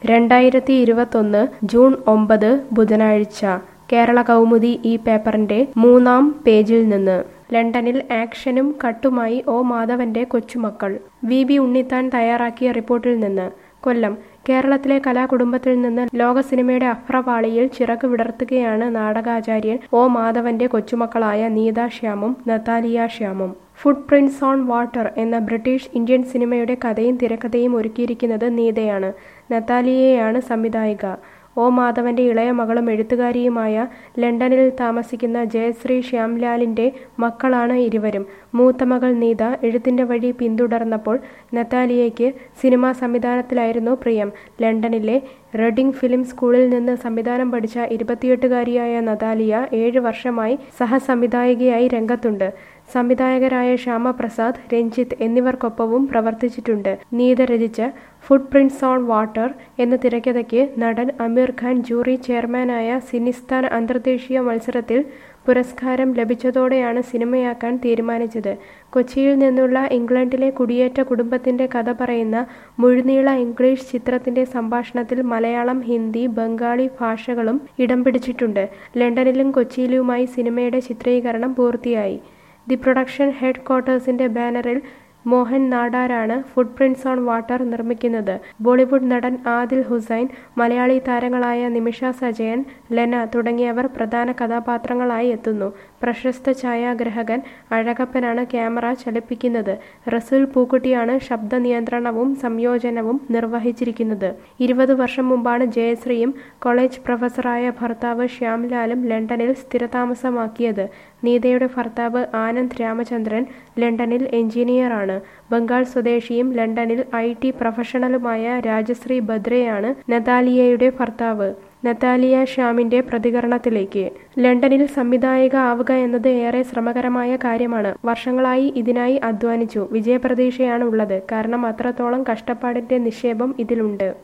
രണ്ടായിരത്തി ഇരുപത്തൊന്ന് ജൂൺ ഒമ്പത് ബുധനാഴ്ച കേരള കൗമുദി ഈ പേപ്പറിന്റെ മൂന്നാം പേജിൽ നിന്ന് ലണ്ടനിൽ ആക്ഷനും കട്ടുമായി ഒ മാധവന്റെ കൊച്ചുമക്കൾ വി ബി ഉണ്ണിത്താൻ തയ്യാറാക്കിയ റിപ്പോർട്ടിൽ നിന്ന് കൊല്ലം കേരളത്തിലെ കലാകുടുംബത്തിൽ നിന്ന് ലോക സിനിമയുടെ അഫ്രപാളിയിൽ ചിറക് വിടർത്തുകയാണ് നാടകാചാര്യൻ ഒ മാധവന്റെ കൊച്ചുമക്കളായ നീത ശ്യാമും നതാലിയ ശ്യാമും ഫുട് പ്രിന്റ്സ് ഓൺ വാട്ടർ എന്ന ബ്രിട്ടീഷ് ഇന്ത്യൻ സിനിമയുടെ കഥയും തിരക്കഥയും ഒരുക്കിയിരിക്കുന്നത് നീതയാണ് നതാലിയയാണ് സംവിധായിക ഒ മാധവന്റെ ഇളയ മകളും എഴുത്തുകാരിയുമായ ലണ്ടനിൽ താമസിക്കുന്ന ജയശ്രീ ശ്യാംലാലിന്റെ മക്കളാണ് ഇരുവരും മൂത്ത മകൾ നീത എഴുത്തിന്റെ വഴി പിന്തുടർന്നപ്പോൾ നത്താലിയയ്ക്ക് സിനിമാ സംവിധാനത്തിലായിരുന്നു പ്രിയം ലണ്ടനിലെ റെഡിംഗ് ഫിലിം സ്കൂളിൽ നിന്ന് സംവിധാനം പഠിച്ച ഇരുപത്തിയെട്ടുകാരിയായ നതാലിയ ഏഴ് വർഷമായി സഹസംവിധായികയായി രംഗത്തുണ്ട് സംവിധായകരായ ശ്യാമപ്രസാദ് രഞ്ജിത്ത് എന്നിവർക്കൊപ്പവും പ്രവർത്തിച്ചിട്ടുണ്ട് നീത രചിച്ച ഫുട് പ്രിന്റ്സ് ഓൺ വാട്ടർ എന്ന തിരക്കഥയ്ക്ക് നടൻ അമീർ ഖാൻ ജൂറി ചെയർമാനായ സിനിസ്ഥാൻ അന്തർദേശീയ മത്സരത്തിൽ പുരസ്കാരം ലഭിച്ചതോടെയാണ് സിനിമയാക്കാൻ തീരുമാനിച്ചത് കൊച്ചിയിൽ നിന്നുള്ള ഇംഗ്ലണ്ടിലെ കുടിയേറ്റ കുടുംബത്തിന്റെ കഥ പറയുന്ന മുഴുനീള ഇംഗ്ലീഷ് ചിത്രത്തിന്റെ സംഭാഷണത്തിൽ മലയാളം ഹിന്ദി ബംഗാളി ഭാഷകളും ഇടം പിടിച്ചിട്ടുണ്ട് ലണ്ടനിലും കൊച്ചിയിലുമായി സിനിമയുടെ ചിത്രീകരണം പൂർത്തിയായി ദി പ്രൊഡക്ഷൻ ഹെഡ് ക്വാർട്ടേഴ്സിന്റെ ബാനറിൽ മോഹൻ നാടാരാണ് ഫുട് പ്രിന്റ്സ് ഓൺ വാട്ടർ നിർമ്മിക്കുന്നത് ബോളിവുഡ് നടൻ ആദിൽ ഹുസൈൻ മലയാളി താരങ്ങളായ നിമിഷ സജയൻ ലെന തുടങ്ങിയവർ പ്രധാന കഥാപാത്രങ്ങളായി എത്തുന്നു പ്രശസ്ത ഛായാഗ്രഹകൻ അഴകപ്പനാണ് ക്യാമറ ചലിപ്പിക്കുന്നത് റസുൽ പൂക്കുട്ടിയാണ് ശബ്ദ നിയന്ത്രണവും സംയോജനവും നിർവഹിച്ചിരിക്കുന്നത് ഇരുപത് വർഷം മുമ്പാണ് ജയശ്രീയും കോളേജ് പ്രൊഫസറായ ഭർത്താവ് ശ്യാംലാലും ലണ്ടനിൽ സ്ഥിരതാമസമാക്കിയത് നീതയുടെ ഭർത്താവ് ആനന്ദ് രാമചന്ദ്രൻ ലണ്ടനിൽ എഞ്ചിനീയറാണ് ബംഗാൾ സ്വദേശിയും ലണ്ടനിൽ ഐ ടി പ്രൊഫഷണലുമായ രാജശ്രീ ബദ്രയാണ് നതാലിയയുടെ ഭർത്താവ് നതാലിയ ഷ്യാമിന്റെ പ്രതികരണത്തിലേക്ക് ലണ്ടനിൽ സംവിധായിക ആവുക എന്നത് ഏറെ ശ്രമകരമായ കാര്യമാണ് വർഷങ്ങളായി ഇതിനായി അധ്വാനിച്ചു വിജയപ്രതീക്ഷയാണ് ഉള്ളത് കാരണം അത്രത്തോളം കഷ്ടപ്പാടിന്റെ നിക്ഷേപം ഇതിലുണ്ട്